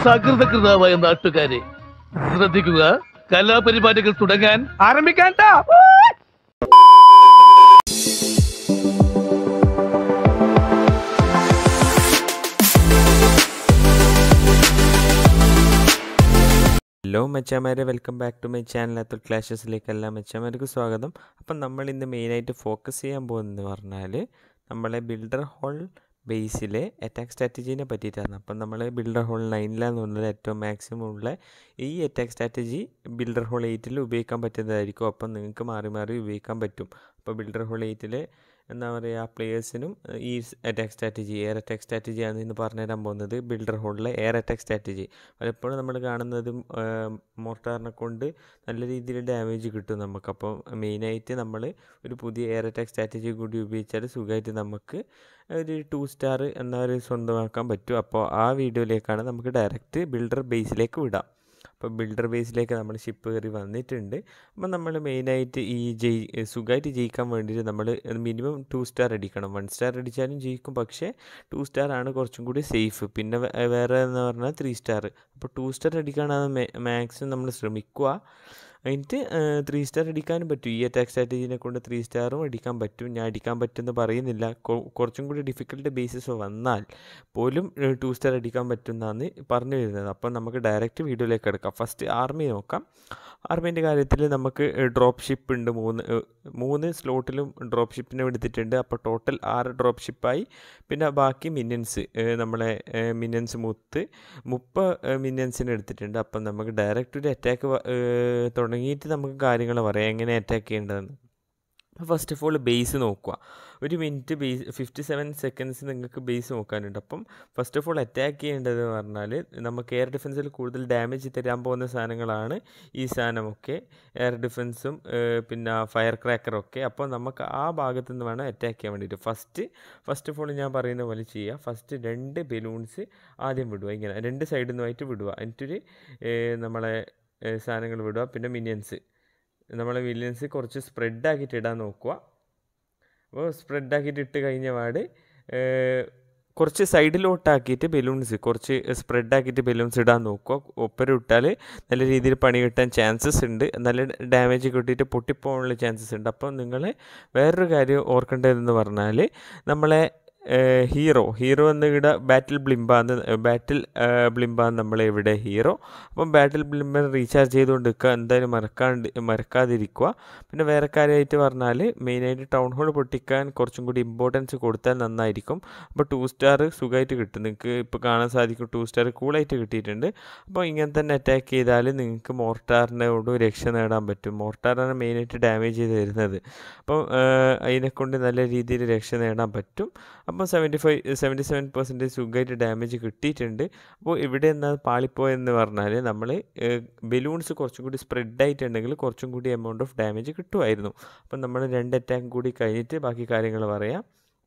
സകൃതകൃതാവായ നാട്ടുകാരെ ശ്രദ്ധിക്കുക കലാപരിപാടികൾ തുടങ്ങാൻ ആരംഭിക്കാൻ ഹലോ മച്ചാമാരെ welcome back to my channel Athul ക്ലാഷസിലേക്ക് എല്ലാ മച്ചാമാർക്കും സ്വാഗതം അപ്പം നമ്മൾ ഇന്ന് മെയിനായിട്ട് ഫോക്കസ് ചെയ്യാൻ പോകുന്നതെന്ന് പറഞ്ഞാൽ നമ്മളെ ബിൽഡർ ഹോൾ ബേസിലെ അറ്റാക്ക് സ്ട്രാറ്റജീനെ പറ്റിയിട്ടാണ് അപ്പം നമ്മൾ ബിൽഡർ ഹോൾ നയനിലാന്ന് പറഞ്ഞാൽ ഏറ്റവും മാക്സിമം ഉള്ള ഈ അറ്റാക്ക് സ്ട്രാറ്റജി ബിൽഡർ ഹോൾ എയ്റ്റിൽ ഉപയോഗിക്കാൻ പറ്റുന്നതായിരിക്കും അപ്പം നിങ്ങൾക്ക് മാറി മാറി ഉപയോഗിക്കാൻ പറ്റും അപ്പോൾ ബിൽഡർ ഹോൾ എയ്റ്റിൽ എന്താ പറയുക പ്ലേയേഴ്സിനും ഈ അറ്റാക്ക് സ്ട്രാറ്റജി എയർ അറ്റാക്ക് സ്ട്രാറ്റജിയാണ് ഇന്ന് പറഞ്ഞുതരാൻ പോകുന്നത് ബിൽഡർ ഹോളിലെ എയർ അറ്റാക്ക് സ്ട്രാറ്റജി പലപ്പോഴും നമ്മൾ കാണുന്നത് മോർട്ടാറിനെ കൊണ്ട് നല്ല രീതിയിൽ ഡാമേജ് കിട്ടും നമുക്ക് അപ്പോൾ മെയിനായിട്ട് നമ്മൾ ഒരു പുതിയ എയർ അറ്റാക്ക് സ്ട്രാറ്റജി കൂടി ഉപയോഗിച്ചാൽ സുഖമായിട്ട് നമുക്ക് ഒരു ടു സ്റ്റാർ എന്ന ഒരു സ്വന്തമാക്കാൻ പറ്റും അപ്പോൾ ആ വീഡിയോയിലേക്കാണ് നമുക്ക് ഡയറക്റ്റ് ബിൽഡർ ബേസിലേക്ക് വിടാം അപ്പോൾ ബിൽഡർ ബേസിലേക്ക് നമ്മൾ ഷിപ്പ് കയറി വന്നിട്ടുണ്ട് അപ്പം നമ്മൾ മെയിനായിട്ട് ഈ ജയി സുഖമായിട്ട് ജയിക്കാൻ വേണ്ടിയിട്ട് നമ്മൾ മിനിമം ടു സ്റ്റാർ അടിക്കണം വൺ സ്റ്റാർ അടിച്ചാലും ജയിക്കും പക്ഷേ ടു സ്റ്റാർ ആണ് കുറച്ചും കൂടി സേഫ് പിന്നെ വേ- വേറെ എന്ന് പറഞ്ഞാൽ ത്രീ സ്റ്റാർ അപ്പോൾ ടു സ്റ്റാർ അടിക്കാനാണ് മാക്സിമം നമ്മൾ ശ്രമിക്കുക എന്നിട്ട് ത്രീ സ്റ്റാർ അടിക്കാനും പറ്റും ഈ അറ്റാക്ക് സ്ട്രാറ്റജീനെ കൊണ്ട് ത്രീ സ്റ്റാറും അടിക്കാൻ പറ്റും ഞാൻ അടിക്കാൻ പറ്റുമെന്ന് പറയുന്നില്ല കൊ- കുറച്ചും കൂടി ഡിഫിക്കൽട്ട് ബേസിസ് വന്നാൽ പോലും ടു സ്റ്റാർ അടിക്കാൻ പറ്റുമെന്നാണ് പറഞ്ഞു വരുന്നത് അപ്പം നമുക്ക് ഡയറക്റ്റ് വീഡിയോയിലേക്ക് എടുക്കാം ഫസ്റ്റ് ആർമി നോക്കാം ആർമീൻ്റെ കാര്യത്തിൽ നമുക്ക് ഡ്രോപ്പ് ഷിപ്പ് ഉണ്ട് മൂന്ന് ഏഹ്, മൂന്ന് സ്ലോട്ടിലും ഡ്രോപ്പ് ഷിപ്പിനെ എടുത്തിട്ടുണ്ട് അപ്പോൾ ടോട്ടൽ ആറ് ഡ്രോപ്പ് ഷിപ്പായി പിന്നെ ബാക്കി മിനിയൻസ് നമ്മളെ മിനിയൻസ് മുത്ത് മുപ്പത് മിനിയൻസിന് എടുത്തിട്ടുണ്ട് അപ്പം നമുക്ക് ഡയറക്റ്റ് ഒരു അറ്റാക്ക് തുടങ്ങിയിട്ട് നമുക്ക് കാര്യങ്ങൾ പറയാം എങ്ങനെ അറ്റാക്ക് ചെയ്യേണ്ടതെന്ന് ഫസ്റ്റ് ഓഫ് ഓൾ ബേസ് നോക്കുക ഒരു minute base fifty seven seconds നിങ്ങൾക്ക് ബേസ് നോക്കാനുണ്ട് അപ്പം ഫസ്റ്റ് ഓഫ് ഓൾ അറ്റാക്ക് ചെയ്യേണ്ടത് എന്ന് പറഞ്ഞാൽ നമുക്ക് എയർ ഡിഫൻസിൽ കൂടുതൽ ഡാമേജ് തരാൻ പോകുന്ന സാധനങ്ങളാണ് ഈ സാധനമൊക്കെ എയർ ഡിഫൻസും പിന്നെ ഫയർ ക്രാക്കറൊക്കെ അപ്പോൾ നമുക്ക് ആ ഭാഗത്ത് നിന്ന് വേണം അറ്റാക്ക് ചെയ്യാൻ വേണ്ടിയിട്ട് ഫസ്റ്റ് ഫസ്റ്റ് ഓഫ് ഓൾ ഞാൻ പറയുന്ന പോലെ ചെയ്യുക ഫസ്റ്റ് രണ്ട് ബലൂൺസ് ആദ്യം വിടുക ഇങ്ങനെ രണ്ട് സൈഡിൽ നിന്നുമായിട്ട് വിടുക എന്നിട്ടൊരു ഏഹ്, നമ്മളെ ഏഹ്, സാധനങ്ങൾ വിടുക പിന്നെ മിനിയൻസ് നമ്മളെ മില്യൻസ് കുറച്ച് സ്പ്രെഡ് ആക്കിയിട്ട് ഇടാൻ നോക്കുക അപ്പോൾ സ്പ്രെഡ് ആക്കിയിട്ട് ഇട്ട് കഴിഞ്ഞ പാട് ഏഹ്, കുറച്ച് സൈഡിലോട്ടാക്കിയിട്ട് ബലൂൺസ് കുറച്ച് സ്പ്രെഡ് ആക്കിയിട്ട് ബലൂൺസ് ഇടാൻ നോക്കുക ഒപ്പരം ഇട്ടാൽ നല്ല രീതിയിൽ പണി കിട്ടാൻ ചാൻസസ് ഉണ്ട് നല്ല ഡാമേജ് കിട്ടിയിട്ട് പൊട്ടിപ്പോകാനുള്ള ചാൻസസ് ഉണ്ട് അപ്പോൾ നിങ്ങൾ വേറൊരു കാര്യം ഓർക്കേണ്ടതെന്ന് പറഞ്ഞാൽ നമ്മളെ ഹീറോ ഹീറോ എന്ന് ഇവിടെ ബാറ്റിൽ ബ്ലിംബാന്ന് ബാറ്റിൽ ബ്ലിംബാന്ന് നമ്മളെ ഇവിടെ ഹീറോ അപ്പം ബാറ്റിൽ ബ്ലിംബൻ റീചാർജ് ചെയ്തുകൊണ്ട് നിൽക്കുക എന്തായാലും മറക്കാണ്ട് മറക്കാതിരിക്കുക പിന്നെ വേറെ കാര്യമായിട്ട് പറഞ്ഞാൽ മെയിനായിട്ട് ടൗൺ ഹോൾ പൊട്ടിക്കാൻ കുറച്ചും കൂടി ഇമ്പോർട്ടൻസ് കൊടുത്താൽ നന്നായിരിക്കും അപ്പോൾ ടു സ്റ്റാർ സുഖമായിട്ട് കിട്ടും നിങ്ങൾക്ക് ഇപ്പോൾ കാണാൻ സാധിക്കും ടു സ്റ്റാർ കൂളായിട്ട് കിട്ടിയിട്ടുണ്ട് അപ്പോൾ ഇങ്ങനെ തന്നെ അറ്റാക്ക് ചെയ്താൽ നിങ്ങൾക്ക് മോർട്ടാറിനോട് രക്ഷ നേടാൻ പറ്റും മോർട്ടാറാണ് മെയിനായിട്ട് ഡാമേജ് ചെയ്ത് തരുന്നത് അപ്പോൾ അതിനെ കൊണ്ട് നല്ല രീതിയിൽ രക്ഷ നേടാൻ പറ്റും അപ്പോൾ seventy five seventy seven percentage സുഖമായിട്ട് ഡാമേജ് കിട്ടിയിട്ടുണ്ട് അപ്പോൾ ഇവിടെ എന്താ പാളിപ്പോയെന്ന് പറഞ്ഞാൽ നമ്മൾ ബലൂൺസ് കുറച്ചും കൂടി സ്പ്രെഡ് ആയിട്ടുണ്ടെങ്കിൽ കുറച്ചും കൂടി എമൗണ്ട് ഓഫ് ഡാമേജ് കിട്ടുമായിരുന്നു അപ്പം നമ്മൾ രണ്ട് അറ്റാക്ക് കൂടി കഴിഞ്ഞിട്ട് ബാക്കി കാര്യങ്ങൾ പറയാം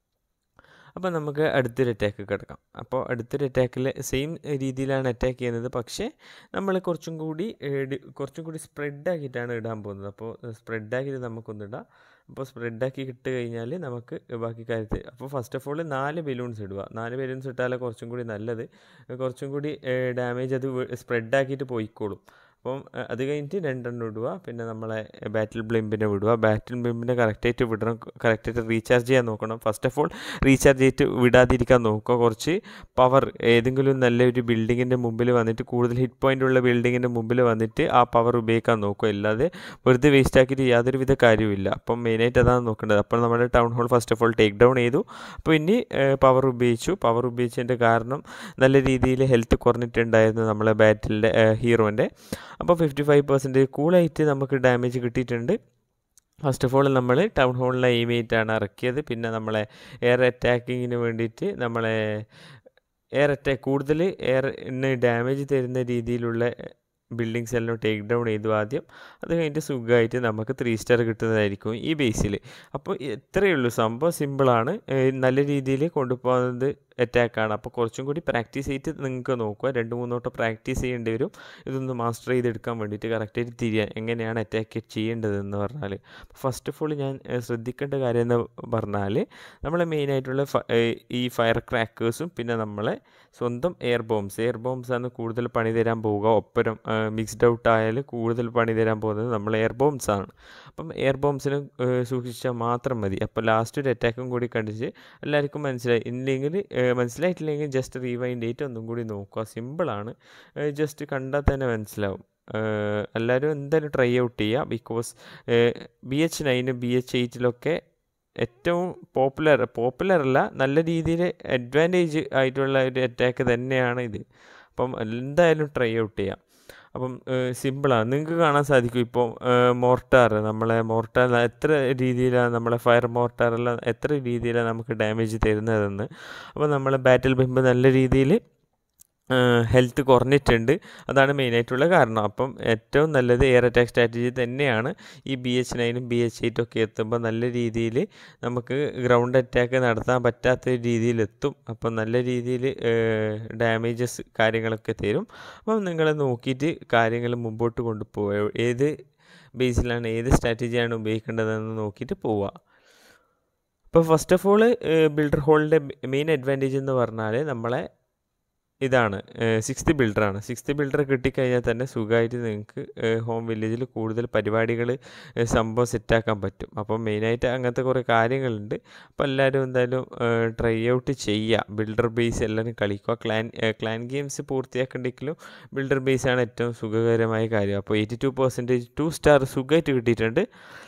അപ്പോൾ നമുക്ക് അടുത്തൊരു അറ്റാക്ക് കിടക്കാം അപ്പോൾ അടുത്തൊരു അറ്റാക്കിൽ സെയിം രീതിയിലാണ് അറ്റാക്ക് ചെയ്യുന്നത് പക്ഷേ നമ്മൾ കുറച്ചും കൂടി ഏഹ്, ഡി- കുറച്ചും കൂടി സ്പ്രെഡ് ആക്കിയിട്ടാണ് ഇടാൻ പോകുന്നത് അപ്പോൾ സ്പ്രെഡ് ആക്കിയിട്ട് നമുക്കൊന്നിടാം അപ്പോൾ സ്പ്രെഡ് ആക്കി ഇട്ട് കഴിഞ്ഞാൽ നമുക്ക് ബാക്കി കാര്യത്തിൽ അപ്പോൾ ഫസ്റ്റ് ഓഫ് ഓൾ നാല് ബലൂൺസ് ഇടുക നാല് ബലൂൺസ് ഇട്ടാലേ കുറച്ചും കൂടി നല്ലത് കുറച്ചും കൂടി ഡാമേജ് അത് സ്പ്രെഡ് ആക്കിയിട്ട് പോയിക്കോളും അപ്പം ഏഹ്, അത് കഴിഞ്ഞിട്ട് രണ്ടെണ്ണം ഇടുക പിന്നെ നമ്മളെ ബാറ്റിൽ ബ്ലിമ്പിനെ വിടുക ബാറ്റിൽ ബ്ലിമ്പിനെ കറക്റ്റായിട്ട് വിടണം കറക്റ്റായിട്ട് റീചാർജ് ചെയ്യാൻ നോക്കണം ഫസ്റ്റ് ഓഫ് ഓൾ റീചാർജ് ചെയ്തിട്ട് വിടാതിരിക്കാൻ നോക്കുക കുറച്ച് പവർ ഏതെങ്കിലും നല്ലൊരു ബിൽഡിങ്ങിൻ്റെ മുമ്പിൽ വന്നിട്ട് കൂടുതൽ ഹിറ്റ് പോയിൻ്റ് ഉള്ള ബിൽഡിങ്ങിൻ്റെ മുമ്പിൽ വന്നിട്ട് ആ പവർ ഉപയോഗിക്കാൻ നോക്കുക അല്ലാതെ വെറുതെ വേസ്റ്റ് ആക്കിയിട്ട് യാതൊരുവിധ കാര്യമില്ല അപ്പം മെയിനായിട്ട് അതാണ് നോക്കേണ്ടത് അപ്പോൾ നമ്മുടെ town hall first of all take down ചെയ്തു അപ്പോൾ ഇനി പവർ ഉപയോഗിച്ചു പവർ ഉപയോഗിച്ചതിൻ്റെ കാരണം നല്ല രീതിയിൽ ഹെൽത്ത് കുറഞ്ഞിട്ടുണ്ടായിരുന്നു നമ്മളെ ബാറ്റിൻ്റെ ഹീറോൻ്റെ അപ്പോൾ ഫിഫ്റ്റി ഫൈവ് പെർസെൻറ്റേജ് കൂളായിട്ട് നമുക്ക് ഡാമേജ് കിട്ടിയിട്ടുണ്ട് ഫസ്റ്റ് ഓഫ് ഓൾ നമ്മൾ ടൗൺ ഹോളിലെ എയിമേറ്റാണ് ഇറക്കിയത് പിന്നെ നമ്മളെ എയർ അറ്റാക്കിങ്ങിന് വേണ്ടിയിട്ട് നമ്മളെ എയർ അറ്റാക്ക് കൂടുതൽ എയറിന് ഡാമേജ് തരുന്ന രീതിയിലുള്ള ബിൽഡിങ്സ് എല്ലാം ടേക്ക് ഡൗൺ ചെയ്തു ആദ്യം അത് കഴിഞ്ഞിട്ട് സുഖമായിട്ട് നമുക്ക് ത്രീ സ്റ്റാർ കിട്ടുന്നതായിരിക്കും ഈ ബേസിൽ അപ്പോൾ ഇത്രയേ ഉള്ളൂ സംഭവം സിമ്പിളാണ് നല്ല രീതിയിൽ കൊണ്ടുപോകുന്നത് അറ്റാക്കാണ് അപ്പോൾ കുറച്ചും കൂടി പ്രാക്ടീസ് ചെയ്തിട്ട് നിങ്ങൾക്ക് നോക്കുക രണ്ട് മൂന്നോട്ട് പ്രാക്ടീസ് ചെയ്യേണ്ടി വരും ഇതൊന്ന് മാസ്റ്റർ ചെയ്തെടുക്കാൻ വേണ്ടിയിട്ട് കറക്റ്റായിട്ട് തിരിയാൻ എങ്ങനെയാണ് അറ്റാക്ക് ചെയ്യേണ്ടതെന്ന് പറഞ്ഞാൽ ഫസ്റ്റ് ഓഫ് ഓൾ ഞാൻ ഏഹ്, ശ്രദ്ധിക്കേണ്ട കാര്യം എന്ന് പറഞ്ഞാൽ നമ്മളെ മെയിനായിട്ടുള്ള ഈ ഫയർ ക്രാക്കേഴ്സും പിന്നെ നമ്മളെ സ്വന്തം എയർ ബോംബ്സ് എയർ ബോംബ്സ് ആണ് കൂടുതൽ പണി തരാൻ പോവുക ഒപ്പരം മിക്സ്ഡ് ഔട്ട് ആയാൽ കൂടുതൽ പണി തരാൻ പോകുന്നത് നമ്മൾ എയർ ബോംബ്സ് ആണ് അപ്പം എയർ ബോംബ്സിന് സൂക്ഷിച്ചാൽ മാത്രം മതി അപ്പോൾ ലാസ്റ്റ് ഒരു അറ്റാക്കും കൂടി കണ്ടിച്ച് എല്ലാവർക്കും മനസ്സിലായി ഇല്ലെങ്കിൽ ഏഹ്, മനസ്സിലായിട്ടില്ലെങ്കിൽ ജസ്റ്റ് റീവൈൻഡ് ചെയ്തിട്ട് ഒന്നും കൂടി നോക്കുക സിമ്പിളാണ് ജസ്റ്റ് കണ്ടാൽ തന്നെ മനസ്സിലാവും ഏഹ്, എല്ലാവരും എന്തായാലും ട്രൈ ഔട്ട് ചെയ്യുക because B H nine B H എയ്റ്റിലൊക്കെ ഏറ്റവും പോപ്പുലർ പോപ്പുലർ അല്ല നല്ല രീതിയിൽ അഡ്വാൻറ്റേജ് ആയിട്ടുള്ള ഒരു അറ്റാക്ക് തന്നെയാണ് ഇത് അപ്പം എന്തായാലും ട്രൈ ഔട്ട് ചെയ്യാം അപ്പം സിമ്പിളാണ് നിങ്ങൾക്ക് കാണാൻ സാധിക്കും ഇപ്പോൾ മോർട്ടാർ നമ്മളെ മോർട്ടാർ എത്ര രീതിയിലാണ് നമ്മളെ ഫയർ മോർട്ടാറെല്ലാം എത്ര രീതിയിലാണ് നമുക്ക് ഡാമേജ് തരുന്നതെന്ന് അപ്പോൾ നമ്മളെ ബാറ്റിൽ ബിംബ് നല്ല രീതിയിൽ ഹെൽത്ത് കുറഞ്ഞിട്ടുണ്ട് അതാണ് മെയിനായിട്ടുള്ള കാരണം അപ്പം ഏറ്റവും നല്ലത് എയർ അറ്റാക്ക് സ്ട്രാറ്റജി തന്നെയാണ് ഈ ബി എച്ച് നയനും ബി എച്ച് എയ്റ്റും ഒക്കെ എത്തുമ്പോൾ നല്ല രീതിയിൽ നമുക്ക് ഗ്രൗണ്ട് അറ്റാക്ക് നടത്താൻ പറ്റാത്ത രീതിയിലെത്തും അപ്പം നല്ല രീതിയിൽ ഡാമേജസ് കാര്യങ്ങളൊക്കെ തരും അപ്പം നിങ്ങൾ നോക്കിയിട്ട് കാര്യങ്ങൾ മുമ്പോട്ട് കൊണ്ടുപോവുക ഏത് ബേസിലാണ് ഏത് സ്ട്രാറ്റജിയാണ് ഉപയോഗിക്കേണ്ടതെന്ന് നോക്കിയിട്ട് പോവുക അപ്പോൾ ഫസ്റ്റ് ഓഫ് ഓൾ ബിൽഡർ ഹോളിൻ്റെ മെയിൻ അഡ്വാൻറ്റേജ് എന്ന് പറഞ്ഞാൽ നമ്മളെ ഇതാണ് സിക്സ്ത് ബിൽഡറാണ് സിക്സ്ത് ബിൽഡർ കിട്ടിക്കഴിഞ്ഞാൽ തന്നെ സുഖമായിട്ട് നിങ്ങൾക്ക് ഹോം വില്ലേജിൽ കൂടുതൽ പരിപാടികൾ സംഭവം സെറ്റാക്കാൻ പറ്റും അപ്പം മെയിനായിട്ട് അങ്ങനത്തെ കുറേ കാര്യങ്ങളുണ്ട് അപ്പോൾ എല്ലാവരും എന്തായാലും ട്രൈ ഔട്ട് ചെയ്യുക ബിൽഡർ ബേസ് എല്ലാവരും കളിക്കുക ക്ലാൻ ക്ലാൻ ഗെയിംസ് പൂർത്തിയാക്കണ്ടെങ്കിലും ബിൽഡർ ബേസാണ് ഏറ്റവും സുഖകരമായ കാര്യം അപ്പോൾ eighty two percentage two star സുഖമായിട്ട് കിട്ടിയിട്ടുണ്ട്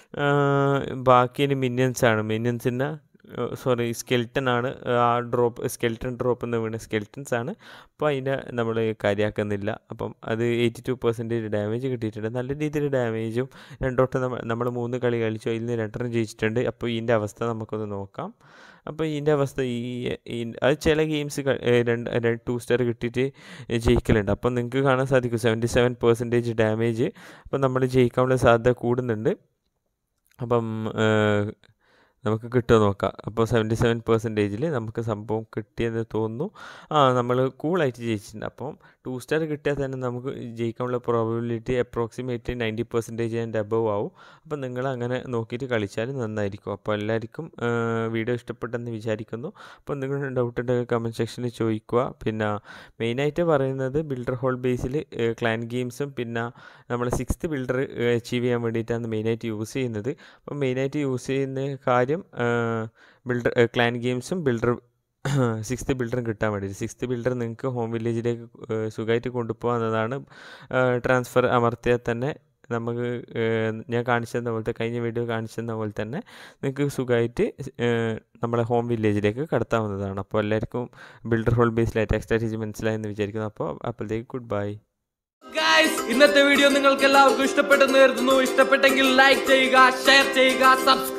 ബാക്കി ഇനി മിനിയൻസ് ആണ് മിനിയൻസിൻ്റെ സോറി സ്കെൽട്ടൺ ആണ് ആ ഡ്രോപ്പ് സ്കെൽട്ടൺ ഡ്രോപ്പ് എന്ന് വീണ് സ്കെൽട്ടൻസ് ആണ് അപ്പോൾ അതിൻ്റെ നമ്മൾ കാര്യമാക്കുന്നില്ല അപ്പം അത് എയ്റ്റി ടു പെർസെൻറ്റേജ് ഡാമേജ് കിട്ടിയിട്ടുണ്ട് നല്ല രീതിയിൽ ഡാമേജും രണ്ടോട്ടം നമ്മൾ നമ്മൾ മൂന്ന് കളി കളിച്ചു അതിൽ നിന്ന് രണ്ടെണ്ണം ജയിച്ചിട്ടുണ്ട് അപ്പോൾ ഇതിൻ്റെ അവസ്ഥ നമുക്കൊന്ന് നോക്കാം അപ്പോൾ ഇതിൻ്റെ അവസ്ഥ ഈ ഈ- അത് ചില ഗെയിംസ് രണ്ട് രണ്ട് ടു സ്റ്റാർ കിട്ടിയിട്ട് ജയിക്കലുണ്ട് അപ്പം നിങ്ങൾക്ക് കാണാൻ സാധിക്കും സെവൻറ്റി സെവൻ പെർസെൻറ്റേജ് ഡാമേജ് അപ്പം നമ്മൾ ജയിക്കാനുള്ള സാധ്യത കൂടുന്നുണ്ട് അപ്പം ഏഹ്, നമുക്ക് കിട്ടുമോ നോക്കാം അപ്പോൾ സെവൻറ്റി സെവൻ പെർസെൻറ്റേജിൽ നമുക്ക് സംഭവം കിട്ടിയെന്ന് തോന്നുന്നു ആ നമ്മൾ കൂളായിട്ട് ജയിച്ചിട്ടുണ്ട് അപ്പം ടു സ്റ്റാർ കിട്ടിയാൽ തന്നെ നമുക്ക് ജയിക്കാനുള്ള probability approximate ninety percentage and above ആവും അപ്പം നിങ്ങൾ അങ്ങനെ നോക്കിയിട്ട് കളിച്ചാൽ നന്നായിരിക്കും അപ്പോൾ എല്ലാവർക്കും വീഡിയോ ഇഷ്ടപ്പെട്ടെന്ന് വിചാരിക്കുന്നു അപ്പോൾ നിങ്ങളുടെ ഡൗട്ട് ഉണ്ടെങ്കിൽ കമൻറ്റ് സെക്ഷനിൽ ചോദിക്കുക പിന്നെ മെയിനായിട്ട് പറയുന്നത് ബിൽഡർ ഹോൾ ബേസിൽ ക്ലാൻ ഗെയിംസും പിന്നെ നമ്മൾ സിക്സ്ത് ബിൽഡർ അച്ചീവ് ചെയ്യാൻ വേണ്ടിയിട്ടാണ് മെയിനായിട്ട് യൂസ് ചെയ്യുന്നത് അപ്പം മെയിനായിട്ട് യൂസ് ചെയ്യുന്ന കാര്യം ബിൽഡർ ക്ലാൻ ഗെയിംസും ബിൽഡർ സിക്സ്ത് ബിൽഡറും കിട്ടാൻ വേണ്ടിയിട്ട് സിക്സ്ത് ബിൽഡർ നിങ്ങൾക്ക് ഹോം വില്ലേജിലേക്ക് സുഖമായിട്ട് കൊണ്ടുപോകാവുന്നതാണ് ട്രാൻസ്ഫർ അമർത്തിയാൽ തന്നെ നമുക്ക് ഏഹ്, ഞാൻ കാണിച്ചു തന്ന പോലത്തെ കഴിഞ്ഞ വീഡിയോ കാണിച്ചു തന്ന പോലെ തന്നെ നിങ്ങൾക്ക് സുഖമായിട്ട് ഏഹ്, നമ്മളെ ഹോം വില്ലേജിലേക്ക് കടത്താവുന്നതാണ് അപ്പോൾ എല്ലാവർക്കും ബിൽഡർ ഹോൾ ബേസിൽ അറ്റാക്ക് സ്ട്രാറ്റജി മനസ്സിലായെന്ന് വിചാരിക്കുന്നു അപ്പോൾ അപ്പോഴത്തേക്ക് ഗുഡ് ബൈ ഗൈസ് ഇന്നത്തെ വീഡിയോ നിങ്ങൾക്ക് എല്ലാവർക്കും ഇഷ്ടപ്പെട്ടെന്ന് കരുതുന്നു ഇഷ്ടപ്പെട്ടെങ്കിൽ ലൈക്ക് ചെയ്യുക ഷെയർ ചെയ്യുക സബ്സ്ക്രൈബ്